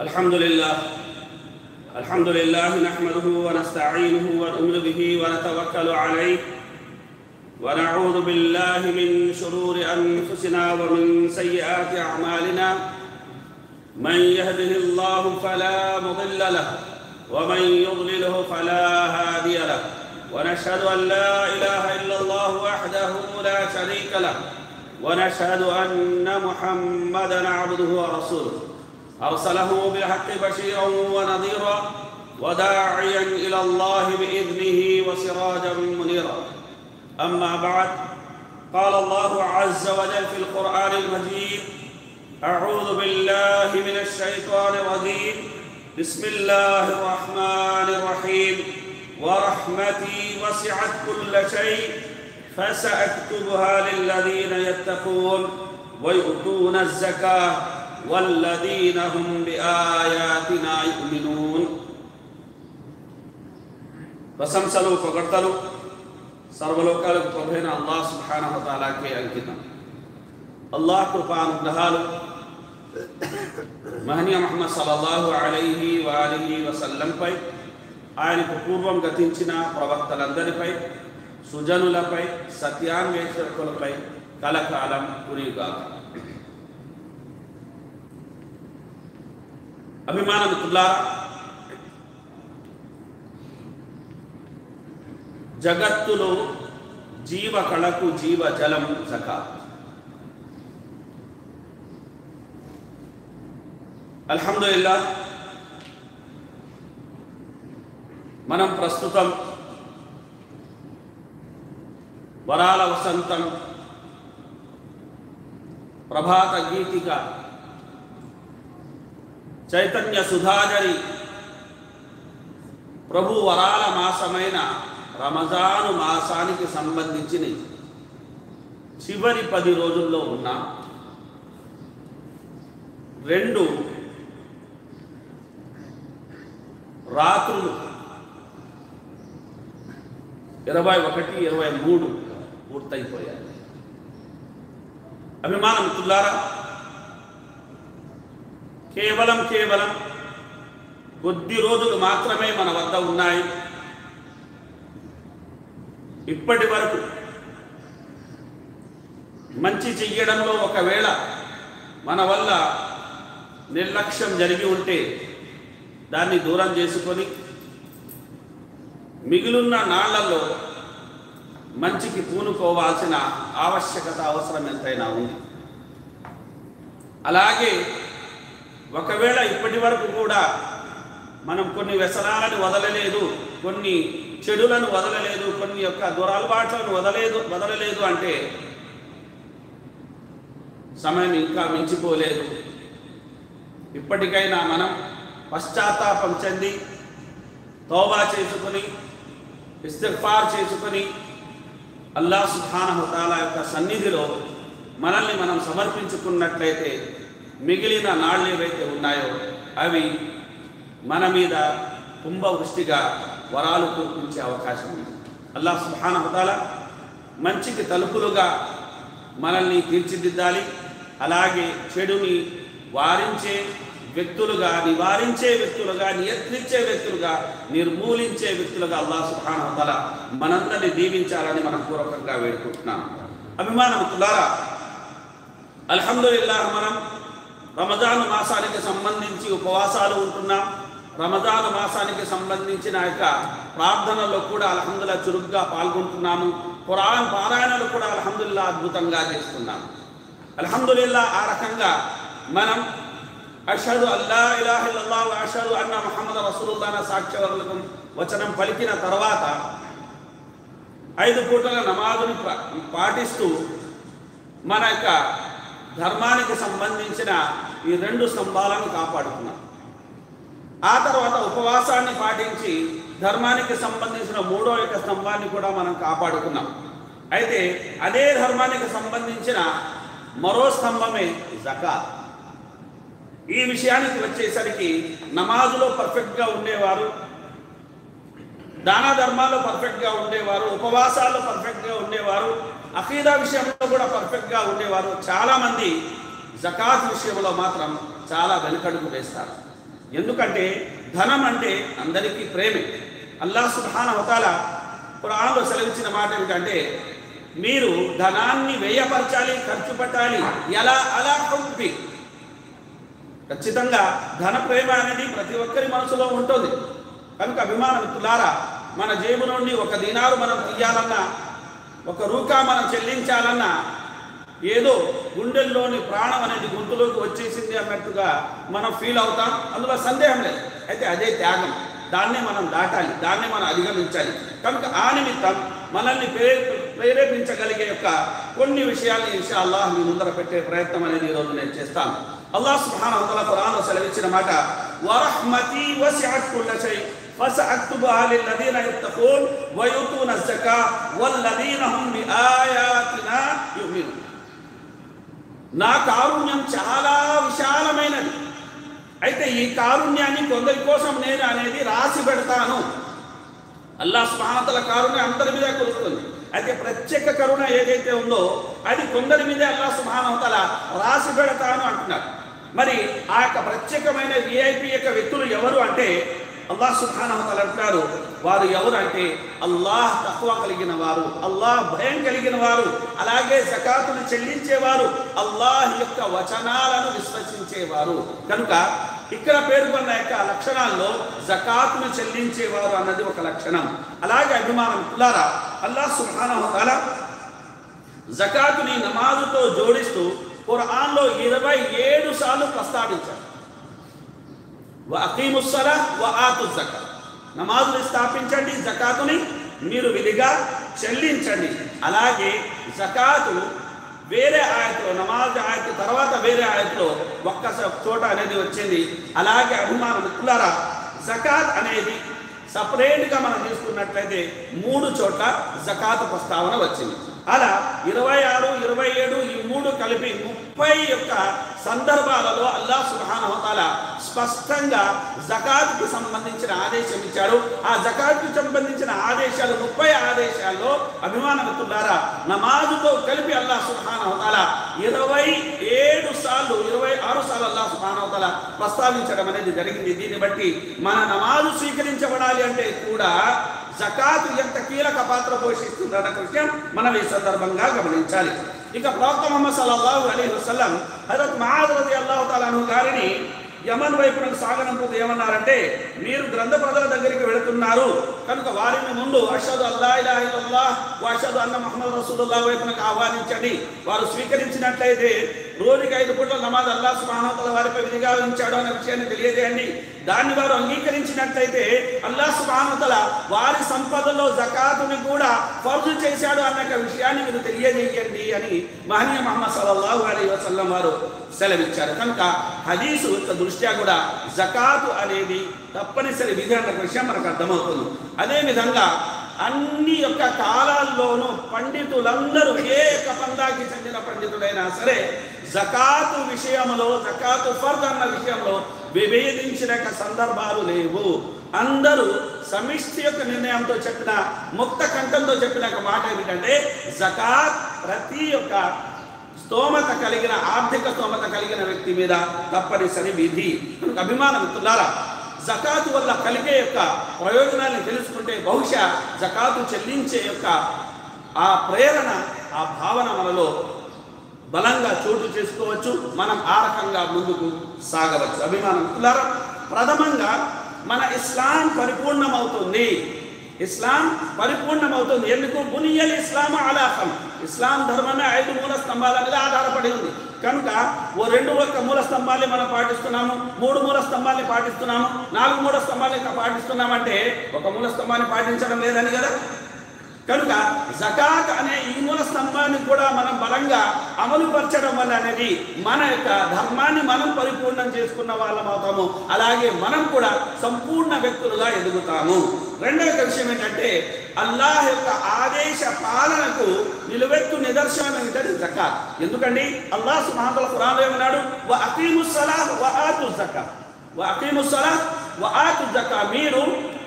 الحمد لله الحمد لله نحمده ونستعينه ونؤمن به ونتوكل عليه ونعوذ بالله من شرور انفسنا ومن سيئات اعمالنا من يهده الله فلا مضل له ومن يضلله فلا هادي له ونشهد ان لا اله الا الله وحده لا شريك له ونشهد ان محمدا عبده ورسوله ارسله بالحق بشيرا ونذيرا وداعيا الى الله باذنه وسراجا منيرا اما بعد قال الله عز وجل في القران المجيد اعوذ بالله من الشيطان الرجيم بسم الله الرحمن الرحيم ورحمتي وسعت كل شيء فساكتبها للذين يتقون ويؤتون الزكاه والذين هم بآياتنا يؤمنون ప్రశంసలు పొగడ్తలు సర్వలోకాలకు ప్రభుైన అల్లాహ్ సుబ్హానహు తాలాకే అంకితం అల్లాహ్ కృపానుగ్రహాలు మహనీయ మహమ్మద్ సల్లల్లాహు అలైహి వాలిహి వసల్లంపై ఆయనకు పూర్వం గతించిన ప్రవక్తలందరిపై సుజనులపై సత్యాన్వేషకులపై కలకాలం కురిగాక అభిమాన మిత్రులారా జగత్తులో జీవ కళకు జీవ జలం జకాత్ అల్హమ్దుల్లా మనం ప్రస్తుతం వరాల వసంతం ప్రభాత గీతిక చైతన్య సుధాజరి ప్రభు వరాల మాసమైన రమజాను మాసానికి సంబంధించిన చివరి పది రోజుల్లో ఉన్న రెండు రాత్రులు ఇరవై ఒకటి ఇరవై మూడు పూర్తయిపోయాయి అభిమాన మిత్రులారా కేవలం కేవలం కొద్ది రోజులు మాత్రమే మన వద్ద ఉన్నాయి ఇప్పటి వరకు మంచి చెయ్యడంలో ఒకవేళ మన వల్ల నిర్లక్ష్యం జరిగి ఉంటే దాన్ని దూరం చేసుకొని మిగిలిన నాళ్లలో మంచికి పూనుకోవాల్సిన ఆవశ్యకత అవసరం ఎంతైనా ఉంది అలాగే ఒకవేళ ఇప్పటి వరకు కూడా మనం కొన్ని వ్యసనాలను వదలలేదు కొన్ని చెడులను వదలలేదు కొన్ని యొక్క దురలవాట్లను వదలేదు వదలలేదు అంటే సమయం ఇంకా మించిపోలేదు ఇప్పటికైనా మనం పశ్చాత్తాపం చెంది తోబా చేసుకుని ఇస్తిఫార్ చేసుకుని అల్లా సుఖానహుతాల యొక్క సన్నిధిలో మనల్ని మనం సమర్పించుకున్నట్లయితే మిగిలిన నాళ్ళు ఏవైతే ఉన్నాయో అవి మన మీద కుంభవృష్టిగా వరాలు కురిపించే అవకాశం ఉంది అల్లాహ్ సుహానహుతాల మంచికి తలుపులుగా మనల్ని తీర్చిదిద్దాలి అలాగే చెడుని వారించే వ్యక్తులుగా నివారించే వ్యక్తులుగా నియంత్రించే వ్యక్తులుగా నిర్మూలించే వ్యక్తులుగా అల్లాహ్ సుహానహుతాల మనందరినీ దీవించాలని మనం పూర్వకంగా వేడుకుంటున్నాం అభిమాన మిత్రులారా అల్హమ్దుల్లాహ్ మనం రమజాన్ మాసానికి సంబంధించి ఉపవాసాలు ఉంటున్నాం రమజాన్ మాసానికి సంబంధించిన యొక్క ప్రార్థనలో కూడా అల్హమ్దుల్లా చురుగ్గా పాల్గొంటున్నాము ఖురాన్ పారాయణలు కూడా అల్హమ్దుల్లా అద్భుతంగా చేస్తున్నాము అల్హమ్దుల్లా ఆ రకంగా మనం అషదు అల్లా ఇలాహిల్లా అషదు అన్న మహమ్మద్ రసూలుల్లాన సాక్ష్యవర్లకు వచనం పలికిన తర్వాత ఐదు పూటల నమాజుని పాటిస్తూ మన యొక్క ధర్మానికి సంబంధించిన ఈ రెండు స్తంభాలను కాపాడుకున్నాం ఆ తర్వాత ఉపవాసాన్ని పాటించి ధర్మానికి సంబంధించిన మూడో యొక్క స్తంభాన్ని కూడా మనం కాపాడుకున్నాం అయితే అదే ధర్మానికి సంబంధించిన మరో స్తంభమే జకాత్ ఈ విషయానికి వచ్చేసరికి నమాజులో పర్ఫెక్ట్గా ఉండేవారు దాన ధర్మాల్లో పర్ఫెక్ట్గా ఉండేవారు ఉపవాసాల్లో పర్ఫెక్ట్గా ఉండేవారు అఖీదా విషయంలో కూడా పర్ఫెక్ట్గా ఉండేవారు చాలామంది జకాత్ విషయంలో మాత్రం చాలా వెనుకడుగు వేస్తారు ఎందుకంటే ధనం అంటే అందరికీ ప్రేమే అల్లాహ్ సుబ్హాన హతాల పురాణంలో సెలవిచ్చిన మాట ఏమిటంటే మీరు ధనాన్ని వ్యయపరచాలి ఖర్చు పెట్టాలి ఎలా అలా హుబ్బి ఖచ్చితంగా ధన ప్రేమ అనేది ప్రతి ఒక్కరి మనసులో ఉంటుంది కనుక అభిమాన మిత్రులారా మన జేబు నుండి ఒక దినారు మనం తీయాలన్నా ఒక రూకా మనం చెల్లించాలన్నా ఏదో గుండెల్లోని ప్రాణం అనేది గొంతులోకి వచ్చేసింది అన్నట్టుగా మనం ఫీల్ అవుతాం అందులో సందేహం లేదు అయితే అదే త్యాగం దాన్నే మనం దాటాలి దాన్నే మనం అధిగమించాలి కనుక ఆ నిమిత్తం మనల్ని ప్రేరే ప్రేరేపించగలిగే యొక్క కొన్ని విషయాల్ని ఇన్షా అల్లాహ్ మీ ముందర పెట్టే ప్రయత్నం అనేది ఈరోజు నేను చేస్తాను అల్లాహ్ సుబ్హానహు వతఆలా ఖురాన్లో సెలవిచ్చిన మాట వరహ్మతి వసిఅత్ కుల్ల షై فسأكتبها للذين يتقون ويؤتون الزكاة والذين هم بآياتنا يؤمنون నా కారుణ్యం చాలా విశాలమైనది అయితే ఈ కారుణ్యాన్ని కొందరి కోసం నేను అనేది రాసి పెడతాను అల్లా స్మహాతల కారుణ్యం అందరి మీద కురుస్తుంది అయితే ప్రత్యేక కరుణ ఏదైతే ఉందో అది కొందరి మీదే అల్లా సుభానవతల రాసి పెడతాను అంటున్నారు మరి ఆ యొక్క ప్రత్యేకమైన విఐపి యొక్క వ్యక్తులు ఎవరు అంటే అల్లాహ్ సుభానవతల అంటున్నారు వారు ఎవరు అంటే అల్లాహ్ తక్కువ కలిగిన వారు అల్లాహ్ భయం కలిగిన వారు అలాగే జకాతులు చెల్లించేవారు అల్లాహ్ యొక్క వచనాలను విశ్వసించేవారు కనుక ఇక్కడ పేర్కొన్న యొక్క లక్షణాల్లో జకాతును చెల్లించేవారు అన్నది ఒక లక్షణం అలాగే అభిమానం కులారా అల్లాహ్ సుబ్హానహు తాలా జకాతుని నమాజుతో జోడిస్తూ ఖురాన్లో ఇరవై ఏడు సార్లు ప్రస్తావించారు అకీముస్సలా వ ఆతు జకా నమాజుని స్థాపించండి జకాతుని మీరు విధిగా చెల్లించండి అలాగే జకాతు వేరే ఆయతలో నమాజ్ ఆయత తర్వాత వేరే ఆయతలో ఒక్క స- చోట అనేది వచ్చింది అలాగే అభిమాన మిత్రులారా జకాత్ అనేది సపరేట్గా మనం తీసుకున్నట్లయితే మూడు చోట్ల జకాత్ ప్రస్తావన వచ్చింది అలా ఇరవై ఆరు ఇరవై ఏడు ఈ మూడు కలిపి ముప్పై యొక్క సందర్భాలలో అల్లాహ్ సుబ్హానహు తాలా స్పష్టంగా జకాత్కు సంబంధించిన ఆదేశం ఇచ్చాడు ఆ జకాత్కు సంబంధించిన ఆదేశాలు ముప్పై ఆదేశాల్లో అభిమాన మిత్రులారా నమాజుతో కలిపి అల్లాహ్ సుబ్హానహు తాలా ఇరవై ఏడు సార్లు ఇరవై ఆరు సార్లు అల్లాహ్ సుబ్హానహు తాలా ప్రస్తావించడం అనేది జరిగింది దీన్ని బట్టి మన నమాజు స్వీకరించబడాలి అంటే కూడా జకాత్ ఎంత కీలక పాత్ర పోషిస్తుందన్న విషయం మనం ఈ సందర్భంగా గమనించాలి ఇక ప్రవక్త ముహమ్మద్ సల్లల్లాహు అలైహి వసల్లం హజరత్ మహాద్ రలియల్లాహు తాలా అన్హు గారిని యమన్ వైపునకు సాగనంపుతూ ఏమన్నారంటే మీరు గ్రంథ ప్రజల దగ్గరికి వెళుతున్నారు కనుక వారిని ముందు అషదు అల్లా ఇలాహ ఇల్లల్లాహ్ వ అషదు అన్న మహమ్మద్ రసూలుల్లాహ్ వైపునకు ఆహ్వానించండి వారు స్వీకరించినట్లయితే రోజుకి ఐదు పూట్ల నమాజ్ అల్లా సుబ్హానహు వారిపై విధిగా ఉంచాడు అనే విషయాన్ని తెలియజేయండి దాన్ని వారు అంగీకరించినట్లయితే అల్లా సుబ్హానహు వారి సంపదలో జకాతుని కూడా ఫర్జు చేశాడు అన్న ఒక విషయాన్ని మీరు తెలియజేయండి అని మహనీయ మహమ్మద్ సల్లల్లాహు అలైహి వసల్లం వారు సెలవిచ్చారు కనుక హదీసు యొక్క దృష్ట్యా కూడా జకాతు అనేది తప్పనిసరి విధి అన్న విషయం మనకు అర్థమవుతుంది అదే విధంగా అన్ని యొక్క కాలాల్లోనూ పండితులందరూ ఏ యొక్క పందాకి చెందిన పండితుడైనా సరే జకాతు విషయంలో జకాతు ఫర్ద్ అన్న విషయంలో విభేదించిన యొక్క సందర్భాలు లేవు అందరూ సమిష్టి యొక్క నిర్ణయంతో చెప్పిన ముక్త కంఠంతో చెప్పిన ఒక మాట ఏమిటంటే జకాత్ ప్రతి యొక్క స్తోమత కలిగిన ఆర్థిక స్తోమత కలిగిన వ్యక్తి మీద తప్పనిసరి విధి కనుక అభిమాన మిత్రులారా జకాతు వల్ల కలిగే యొక్క ప్రయోజనాన్ని తెలుసుకుంటే బహుశా జకాతు చెల్లించే యొక్క ఆ ప్రేరణ ఆ భావన మనలో బలంగా చోటు చేసుకోవచ్చు మనం ఆ రకంగా ముందుకు సాగవచ్చు అభిమానం మిత్రులారా ప్రథమంగా మన ఇస్లాం పరిపూర్ణమవుతుంది ఇస్లాం పరిపూర్ణమవుతుంది ఎందుకు బునియల్ ఇస్లాం అలాహం ఇస్లాం ధర్మమే ఐదు మూల స్తంభాల మీద ఆధారపడి ఉంది కనుక ఓ రెండు ఒక్క మూల స్తంభాన్ని మనం పాటిస్తున్నాము మూడు మూల స్తంభాన్ని పాటిస్తున్నాము నాలుగు మూల స్తంభాన్ని పాటిస్తున్నామంటే ఒక మూల స్తంభాన్ని పాటించడం లేదని కదా కనుక జకాత్ అనే ఈ మూల స్తంభాన్ని కూడా మనం బలంగా అమలు పరచడం వల్ల అనేది మన యొక్క ధర్మాన్ని మనం పరిపూర్ణం చేసుకున్న వాళ్ళం అవుతాము అలాగే మనం కూడా సంపూర్ణ వ్యక్తులుగా ఎదుగుతాము రెండవ విషయం ఏంటంటే అల్లాహ్ యొక్క ఆదేశ పాలనకు నిలువెత్తు నిదర్శనం ఏంటంటే జకాత్ ఎందుకండి అల్లాహ్ సుబ్హానహు ఖురాన్ ఏమన్నాడు వ అకీముస్ సలాహ్ వ ఆతు జకాత్ వ అకీముస్ సలాహ్ వ ఆతు జకాత్ మీరు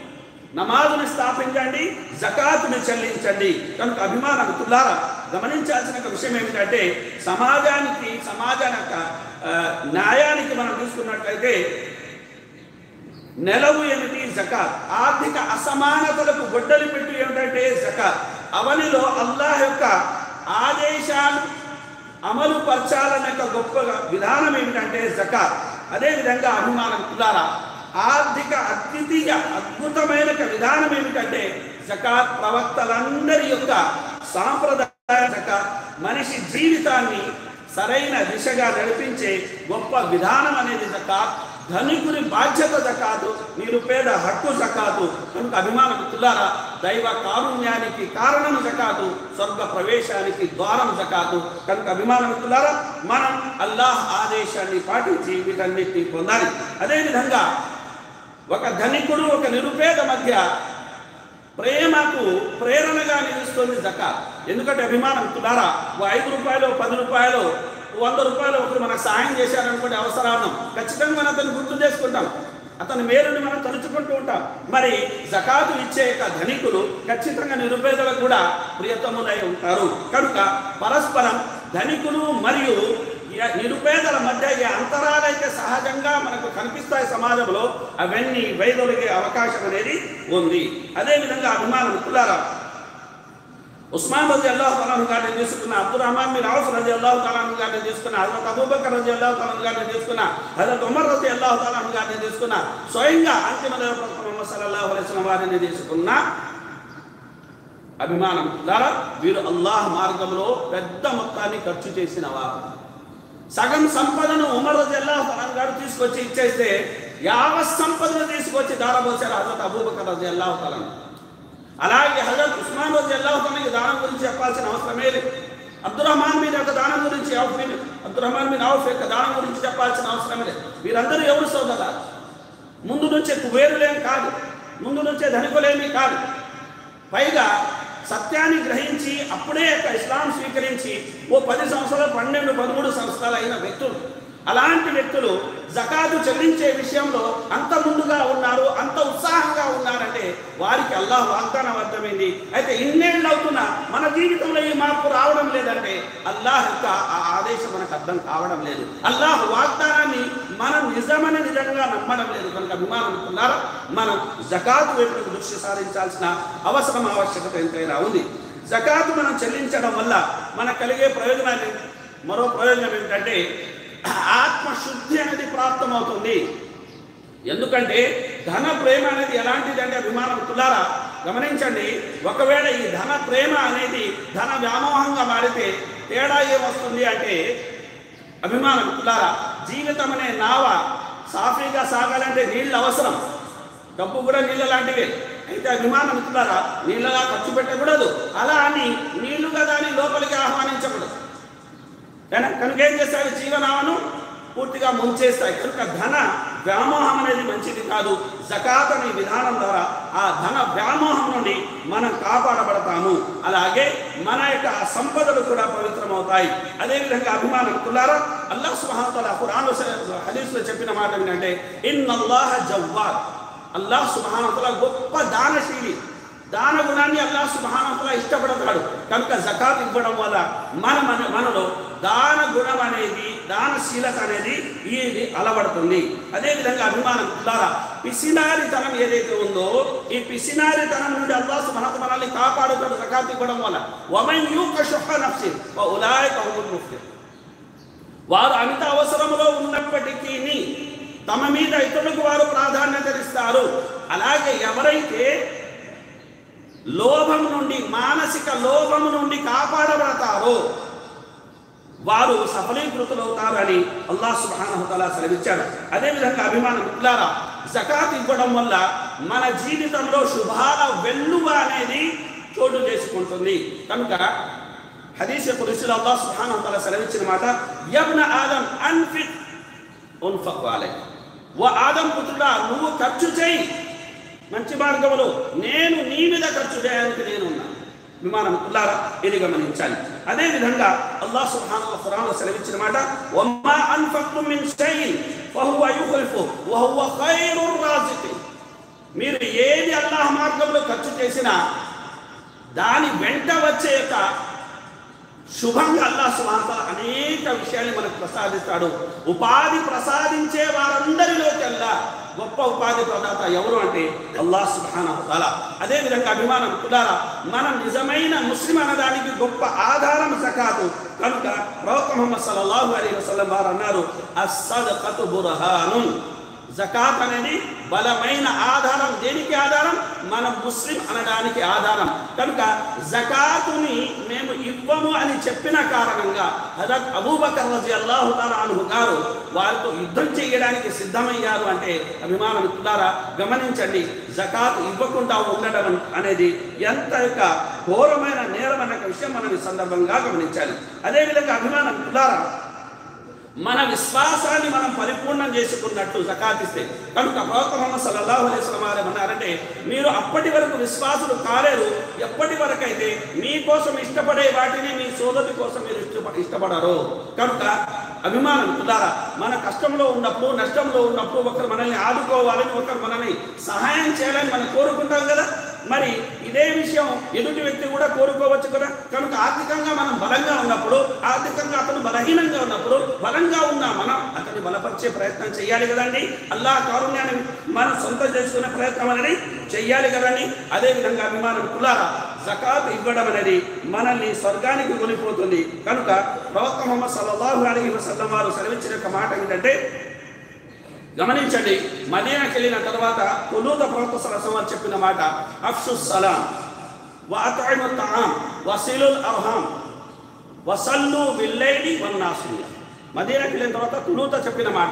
నమాజుని స్థాపించండి జకాతుని చెల్లించండి కనుక అభిమాన మిత్రులారా గమనించాల్సిన ఒక విషయం ఏమిటంటే సమాజానికి సమాజానికి యొక్క ఆ, న్యాయానికి మనం చూసుకున్నట్లయితే నెలవు ఏమిటి జకాత్ ఆర్థిక అసమానతలకు గొడ్డలి పెట్టు ఏమిటంటే జకాత్ అవనిలో అల్లాహ్ యొక్క ఆదేశాలు అమలు పరచాలన్న యొక్క గొప్ప విధానం ఏమిటంటే జకాత్ అదేవిధంగా అభిమానం కులారా ఆర్థిక అద్వితీయ అద్భుతమైన ఒక విధానం ఏమిటంటే జకాత్ ప్రవక్తలందరి యొక్క సాంప్రదాయ జకాత్ మనిషి జీవితాన్ని సరైన దిశగా నడిపించే గొప్ప విధానం అనేది జకాత్ ధనికుని బాధ్యత జకాతు నిరుపేద హక్కు జకాతు కనుక అభిమానతులారా దైవ కారుణ్యానికి కారణం జకాతు స్వర్గ ప్రవేశానికి ద్వారం జకాతు కనుక అభిమానతులారా మనం అల్లాహ్ ఆదేశాన్ని పాటించి వీటన్నిటిని పొందాలి అదేవిధంగా ఒక ధనికుడు ఒక నిరుపేద మధ్య ప్రేమకు ప్రేరణగా నిలుస్తుంది జకాత్ ఎందుకంటే అభిమానం తులారా ఓ ఐదు రూపాయలు పది రూపాయలు వంద రూపాయలు ఒకరు మనకు సహాయం చేశారనుకోండి అవసరాలను ఖచ్చితంగా మనం అతను గుర్తు చేసుకుంటాం అతని మేలుని మనం తలుచుకుంటూ ఉంటాం మరి జకాతు ఇచ్చే యొక్క ధనికులు ఖచ్చితంగా నిరుపేదలకు కూడా ప్రియతములై ఉంటారు కనుక పరస్పరం ధనికులు మరియు ఈ నిరుపేదల మధ్య ఈ అంతరాలైతే సహజంగా మనకు కనిపిస్తాయి సమాజంలో అవన్నీ వైదొలిగే అవకాశం అనేది ఉంది అదేవిధంగా అభిమానం కులారా ఉస్మాన్ రజి అల్లాహ్ తలాను గారిని తీసుకున్న అబ్దుల్ రహమాన్ బిన్ ఔఫ్ రజి అల్లాహ్ తలాను గారిని తీసుకున్న హజరత్ అబూబకర్ రజి అల్లాహ్ తలాను గారిని తీసుకున్న హజరత్ ఉమర్ రజి అల్లాహ్ తలాను గారిని తీసుకున్న స్వయంగా అంతిమ దేవప్రభు ముహమ్మద్ సల్లల్లాహు అలైహి వసల్లం వారిని తీసుకున్న అభిమానం ద్వారా వీరు అల్లాహ్ మార్గంలో పెద్ద మొత్తాన్ని ఖర్చు చేసిన వారు సగం సంపదను ఉమర్ రజల్లాహు తలాన్ గారు తీసుకొచ్చి ఇచ్చేస్తే యావత్ సంపదను తీసుకొచ్చి దారబోసారు హజరత్ అబూబకర్ రజల్లాహు తలాన్ అలాగే హజరత్ ఉస్మాన్ రజల్లాహు తలాన్కి దానం గురించి చెప్పాల్సిన అవసరమే లేదు అబ్దురహమాన్ మీద యొక్క దానం గురించి Auf bin Abdur Rahman bin Auf యొక్క దానం గురించి చెప్పాల్సిన అవసరమే లేదు వీరందరూ ఎవరు సోదరులు ముందు నుంచే కుబేరులేం కాదు ముందు నుంచే ధనికులేమీ కాదు పైగా సత్యాన్ని గ్రహించి అప్పుడే యొక్క ఇస్లాం స్వీకరించి ఓ పది సంవత్సరాలు పన్నెండు పదమూడు సంవత్సరాలు అయిన వ్యక్తులు అలాంటి వ్యక్తులు జకాతు చెల్లించే విషయంలో అంత ముందుగా ఉన్నారు అంత ఉత్సాహంగా ఉన్నారంటే వారికి అల్లాహ్ వాగ్దానం అర్థమైంది అయితే ఇన్నేళ్ళు అవుతున్నా మన జీవితంలో ఈ మార్పు రావడం లేదంటే అల్లాహ్ యొక్క ఆ ఆదేశం మనకు అర్థం కావడం లేదు అల్లాహ్ వాగ్దానాన్ని మనం నిజమని నిజంగా నమ్మడం లేదు కనుక అభిమానం ఉన్నారా మనం జకాతు వైపు దృష్టి సారించాల్సిన అవసరం ఆవశ్యకత ఎంతైనా ఉంది జకాతు మనం చెల్లించడం వల్ల మనకు కలిగే ప్రయోజనాలు మరో ప్రయోజనం ఏమిటంటే ఆత్మశుద్ధి అనేది ప్రాప్తమవుతుంది ఎందుకంటే ధన ప్రేమ అనేది ఎలాంటిది అంటే అభిమానం తులారా గమనించండి ఒకవేళ ఈ ధన ప్రేమ అనేది ధన వ్యామోహంగా మారితే తేడా ఏమొస్తుంది అంటే అభిమానం తులారా జీవితం అనే నావ సాఫీగా సాగాలంటే నీళ్ళు అవసరం డబ్బు కూడా నీళ్ళ లాంటివే అయితే అభిమానం తులారా నీళ్ళగా ఖర్చు పెట్టకూడదు అలా అని నీళ్లుగా దాన్ని లోపలికి ఆహ్వానించకూడదు కనుక కనుక ఏం చేస్తాడు జీవనామను పూర్తిగా ముంచేస్తాయి కనుక ధన వ్యామోహం అనేది మంచిది కాదు జకాత్ అనే విధానం ద్వారా ఆ ధన వ్యామోహం నుండి మనం కాపాడబడతాము అలాగే మన యొక్క సంపదలు కూడా పవిత్రమవుతాయి అదేవిధంగా అభిమానం కులారా అల్లాహ్ సుహాతల ఖురాన్ హదీస్లో చెప్పిన మాట ఏంటంటే ఇన్ అల్లాహ జవ్వార్ అల్లాహ్ సుహానతల గొప్ప దానశీలి దాన గుణాన్ని అల్లాహ్ సుబ్హానహువతఆలా ఇష్టపడతాడు కనుక జకాత్ ఇవ్వడం వల్ల మన మన మనలో దాన గుణం అనేది దానశీలత అనేది ఇది అలవడుతుంది అదేవిధంగా అభిమానం ద్వారా పిసినారితనం ఏదైతే ఉందో ఈ పిసినారితనం నుండి అల్లాహ్ సుబ్హానహు మనల్ని కాపాడుతాడు జకాత్ ఇవ్వడం వల్ల వమన్ యూక షుహ నఫ్సి వ ఉలాయిక హుముల్ ముఫ్లిహూన్ వారు అంత అవసరంలో ఉన్నప్పటికీ తమ మీద ఇతరులకు వారు ప్రాధాన్యత ఇస్తారు అలాగే ఎవరైతే లోభం నుండి మానసిక లోభం నుండి కాపాడబడతారో వారు సఫలీకృతులవుతారని అల్లాహ్ సుబ్హానహు తఆలా సెలవిచ్చాడు అదేవిధంగా అభిమానం మిత్రులారా జకాత్ ఇవ్వడం వల్ల మన జీవితంలో శుభాల వెల్లువ అనేది చోటు చేసుకుంటుంది కనుక హదీస్ కురిసిలో అల్లాహ్ సుబ్హానహు తఆలా సెలవిచ్చిన మాట యబ్న ఆదం అన్ఫిక్ ఉన్ఫక్ అలైక్ ఓ ఆదం పుత్రుడా నువ్వు ఖర్చు చేయి మంచి మార్గంలో నేను నీ మీద ఖర్చు చేయడానికి నేను ఉన్నాను విమానం కుల్లారా ఇది గమనించాలి అదే విధంగా అల్లాహ్ సుబ్హానహు ఖురాన్లో సెలవిచ్చిన మాట వమ్మా అన్ఫక్తుం మిన్ షైఇన్ ఫహువ యుఖ్లిఫు వహువ ఖైరుర్ రాజికిన్ మీరు ఏది అల్లాహ్ మార్గంలో ఖర్చు చేసినా దాని వెంట వచ్చే యొక్క శుభంగా అల్లాహ్ సుబ్హానహు అనేక విషయాన్ని మనకు ప్రసాదిస్తాడు ఉపాధి ప్రసాదించే వారందరిలోకెల్లా గొప్ప ఉపాధి ప్రదాత ఎవరు అంటే అల్లాహ్ సుబ్హానహు తాలా అదే విధంగా అభిమానం కులారా మనం నిజమైన ముస్లిం అనడానికి గొప్ప ఆధారం జకాతు కనుక ప్రవక్త ముహమ్మద్ సల్లల్లాహు అలైహి వసల్లం వారు అన్నారు అస్సదకతు బుర్హానున్ జకాత్ అనేది బలమైన ఆధారం దేనికి ఆధారం మనం ముస్లిం అనడానికి ఆధారం కనుక జకాతుని మేము ఇవ్వము అని చెప్పిన కారణంగా హజరత్ అబూబకర్ రజి అల్లాహు అను గారు వారితో యుద్ధం చేయడానికి సిద్ధమయ్యారు అంటే అభిమానం ద్వారా గమనించండి జకాత్ ఇవ్వకుండా ఉండడం అనేది ఎంత యొక్క ఘోరమైన నేరం అన్న విషయం మనం ఈ సందర్భంగా గమనించాలి అదేవిధంగా అభిమానం ద్వారా మన విశ్వాసాన్ని మనం పరిపూర్ణం చేసుకున్నట్టు జకాతిస్తే కనుక ప్రవక్త ముహమ్మద్ సల్లల్లాహు అలైహి వసల్లం వారు ఏమన్నారంటే మీరు అప్పటి వరకు విశ్వాసులు కాలేరు ఎప్పటి వరకు అయితే మీకోసం ఇష్టపడే వాటిని మీ సోదరి కోసం మీరు ఇష్టప ఇష్టపడరు కనుక అభిమానం కుదారా మన కష్టంలో ఉన్నప్పుడు నష్టంలో ఉన్నప్పుడు ఒకరు మనల్ని ఆదుకోవాలని ఒకరు మనల్ని సహాయం చేయాలని మనం కోరుకుంటాం కదా మరి ఇదే విషయం ఎదుటి వ్యక్తి కూడా కోరుకోవచ్చు కదా కనుక ఆర్థికంగా మనం బలంగా ఉన్నప్పుడు ఆర్థికంగా అతను బలహీనంగా ఉన్నప్పుడు బలంగా ఉన్న మనం అతన్ని బలపరిచే ప్రయత్నం చేయాలి కదండి అల్లా కారుణ్యాన్ని మనం సొంతం చేసుకునే ప్రయత్నం అనేది చెయ్యాలి కదండి అదే విధంగా అభిమానం కులారా జకాత్ ఇవ్వడం అనేది మనల్ని స్వర్గానికి కొనిపోతుంది కనుక ప్రవక్త ముహమ్మద్ సల్లల్లాహు అలైహి వసల్లం వారు సెలవిచ్చిన ఒక మాట ఏంటంటే గమనించండి మదీనాకి వెళ్ళిన తర్వాత కులూత ప్రవక్త సరసం వారు చెప్పిన మాట అఫ్సు సలాం వాతాయిము తాం వసీలుల్ అర్హాం వసల్లు బిల్లైలి వన్నాసుల్య మదీనాకి వెళ్ళిన తర్వాత కులూత చెప్పిన మాట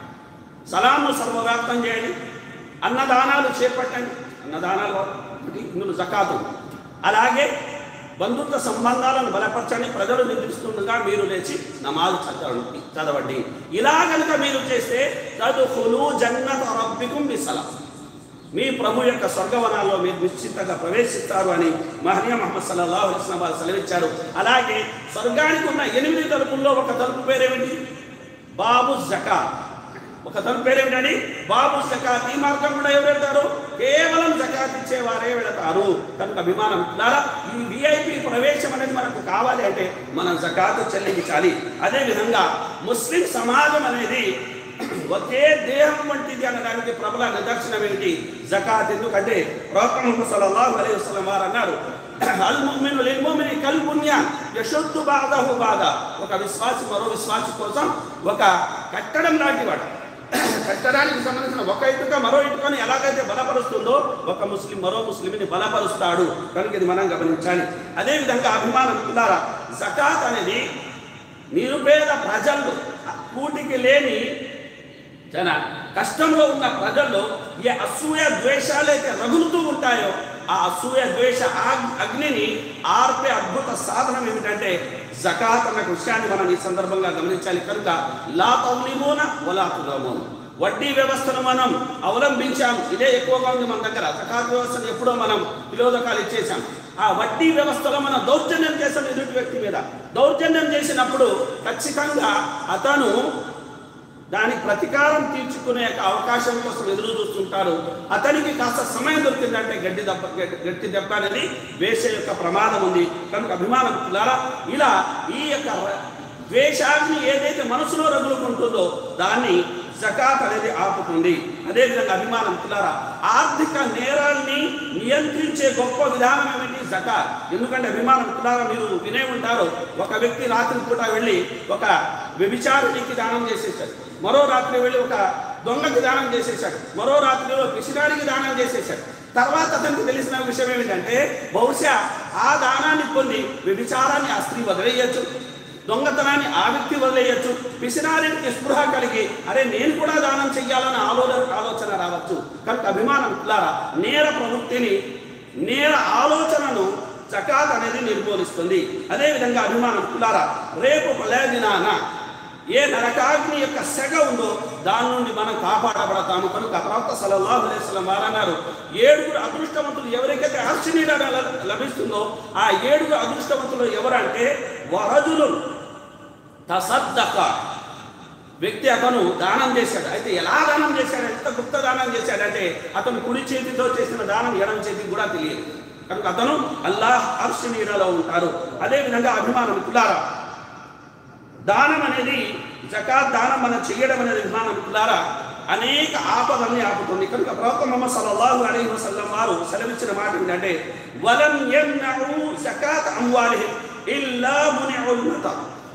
సలాంను సర్వవ్యాప్తం చేయండి అన్నదానాలు చేపట్టండి అన్నదానాలు ఒకటి, ఇందులో జకాతు అలాగే బంధుత్వ సంబంధాలను బలపరచని ప్రజలు నిద్రిస్తుండగా మీరు లేచి నమాజు చదవండి చదవండి ఇలా కనుక మీరు చేస్తే చదువులు జన్నత రబ్బికుం బిసలం మీ ప్రభు యొక్క స్వర్గవనాల్లో మీరు నిశ్చితంగా ప్రవేశిస్తారు అని మహనీయ మహమ్మద్ సల్లల్లాహు అలైహి వసల్లం వారు సెలవిచ్చారు అలాగే స్వర్గానికి ఉన్న ఎనిమిది తలుపుల్లో ఒక తలుపు పేరేమిటి బాబు జకా ఒక తలుపు పేరేమిటండి బాబు జకాత్ ఈ మార్గం కూడా ఎవరు వెళ్తారు కేవలం జకాత్ ఇచ్చేవారే వెళతారు కనుక అభిమానం ద్వారా ఈ విఐపి ప్రవేశం అనేది మనకు కావాలి అంటే మనం జకాత్ చెల్లించాలి అదే విధంగా ముస్లిం సమాజం అనేది ఒకే దేహం వంటిది అనడానికి ప్రబల నిదర్శనం ఏంటి జకాత్ ఎందుకంటే ప్రవక్త ముహమ్మద్ సల్లల్లాహు అలైహి వసల్లం వారు అన్నారు అల్ ముమిను లిల్ ముమిని కల్ బున్యాన్ యషుద్దు బాదహు బాద ఒక విశ్వాసి మరో విశ్వాసి కోసం ఒక కట్టడం లాంటి వాడు కట్టడానికి సంబంధించిన ఒక ఇటుక మరో ఇటుకని ఎలాగైతే బలపరుస్తుందో ఒక ముస్లిం మరో ముస్లింని బలపరుస్తాడు కనుక ఇది మనం గమనించాలి అదేవిధంగా అభిమానం ద్వారా జకాత్ అనేది నిరుపేద ప్రజలు కూటికి లేని జన కష్టంలో ఉన్న ప్రజల్లో ఏ అసూయ ద్వేషాలైతే రగులుతూ ఉంటాయో ఆ అసూయ ద్వేష ఆగ్- అగ్నిని ఆర్పే అద్భుత సాధనం ఏమిటంటే జకాత్ అన్న విషయాన్ని మనం ఈ సందర్భంగా గమనించాలి కనుక లా తౌలిమూన వలా తులమూన వడ్డీ వ్యవస్థను మనం అవలంబించాము ఇదే ఎక్కువగా ఉంది మన దగ్గర జకాత్ వ్యవస్థను ఎప్పుడో మనం విలోదకాలు ఇచ్చేసాం ఆ వడ్డీ వ్యవస్థలో మనం దౌర్జన్యం చేసాం ఎదుటి వ్యక్తి మీద దౌర్జన్యం చేసినప్పుడు ఖచ్చితంగా అతను దానికి ప్రతీకారం తీర్చుకునే యొక్క అవకాశం కోసం ఎదురు చూస్తుంటారు అతనికి కాస్త సమయం దొరికిందంటే గడ్డి దెబ్బ గడ్డి- గట్టి దెబ్బ అనేది వేసే యొక్క ప్రమాదం ఉంది కనుక అభిమానం పిల్లారా ఇలా ఈ యొక్క ర- ద్వేషాన్ని ఏదైతే మనసులో రగులుకుంటుందో దాన్ని జకాత్ అనేది ఆపుతుంది అదేవిధంగా అభిమానం పిల్లారా ఆర్థిక నేరాల్ని నియంత్రించే గొప్ప విధానం ఏమిటి జకాత్ ఎందుకంటే అభిమానం పిల్లారా మీరు వినే ఉంటారు ఒక వ్యక్తి రాత్రి పూట వెళ్ళి ఒక వ్యభిచారునికి దానం చేసేసాడు మరో రాత్రి వెళ్ళి ఒక దొంగకి దానం చేసేసాడు మరో రాత్రిలో పిసినాడికి దానం చేసేసాడు తర్వాత అతనికి తెలిసిన విషయం ఏమిటంటే బహుశా ఆ దానాన్ని పొంది వ్యభిచారాన్ని ఆ స్త్రీ వదిలేయచ్చు దొంగతనాన్ని ఆ వ్యక్తి వదిలేయచ్చు పిసినారికి స్పృహ కలిగి అరే నేను కూడా దానం చెయ్యాలన్న ఆలోచన ఆలోచన రావచ్చు కనుక అభిమానం పిల్లారా నేర ప్రవృత్తిని నేర ఆలోచనను జకాత్ అనేది నిర్మూలిస్తుంది అదేవిధంగా అభిమానం పిల్లారా రేపు ప్రళయదినాన ఏ నరకాగ్ని యొక్క సెగ ఉందో దాని నుండి మనం కాపాడబడతాము కనుక ప్రవక్త సల్లల్లాహు అలైహి వసల్లం వారు అన్నారు ఏడుగురు అదృష్టవంతులు ఎవరికైతే హర్షణీయ లభిస్తుందో ఆ ఏడుగురు అదృష్టవంతులు ఎవరంటే వరజులు తసద్దక వ్యక్తి అతను దానం చేశాడు అయితే ఎలా దానం చేశాడు ఎంత గుప్త దానం చేశాడంటే అతను కుడి చేతితో చేసిన దానం ఎడమ చేతికి కూడా తెలియదు కనుక అతను అల్లాహ్ అర్ష్ నీడలో ఉంటారు అదేవిధంగా అభిమానం కులారా దానం అనేది జకాత్ దానం మనం చేయడం అనేది విధానం ద్వారా అనేక ఆపదల్ని ఆపుతుంది కనుక ప్రవక్త ముహమ్మద్ సల్లల్లాహు అలైహి వసల్లం వారు సెలవిచ్చిన మాట ఏంటంటే వలం యమ్నఉ జకాత్ అమ్వాలిహిం ఇల్లా మునిఉల్ మతా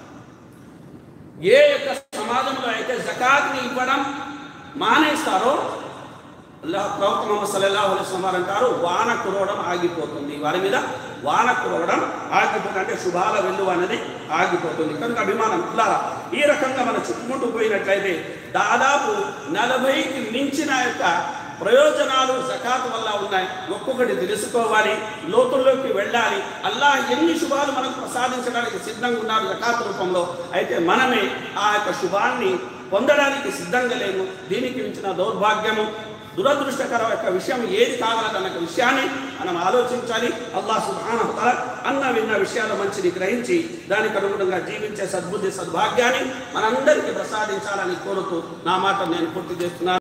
ఏ యొక్క సమాజంలో అయితే జకాత్ని ఇవ్వడం మానేస్తారో అల్లాహ్ ప్రవక్త ముహమ్మద్ సల్లల్లాహు అలైహి వసల్లం వారు అంటారు వాన కురవడం ఆగిపోతుంది వారి మీద వాన కురవడం ఆగిపోతుంది అంటే శుభాల వెళ్ళు అనేది ఆగిపోతుంది కనుక అభిమానం ఇట్లారా ఈ రకంగా మనం చుట్టుముట్టు పోయినట్లయితే దాదాపు నలభైకి మించిన యొక్క ప్రయోజనాలు జకాత్ వల్ల ఉన్నాయి ఒక్కొక్కటి తెలుసుకోవాలి లోతుల్లోకి వెళ్ళాలి అల్లాహ్ ఎన్ని శుభాలు మనకు ప్రసాదించడానికి సిద్ధంగా ఉన్నారు జకాత్ రూపంలో అయితే మనమే ఆ యొక్క శుభాన్ని పొందడానికి సిద్ధంగా లేము దీనికి మించిన దౌర్భాగ్యము దురదృష్టకర యొక్క విషయం ఏది కావాలన్న విషయాన్ని మనం ఆలోచించాలి అల్లాహ్ సుబ్హానహు తఆలా అన్న విన్న విషయాల మంచిని గ్రహించి దానికి అనుగుణంగా జీవించే సద్బుద్ధి సద్భాగ్యాన్ని మనందరికీ ప్రసాదించాలని కోరుతూ నా మాట నేను పూర్తి చేస్తున్నాను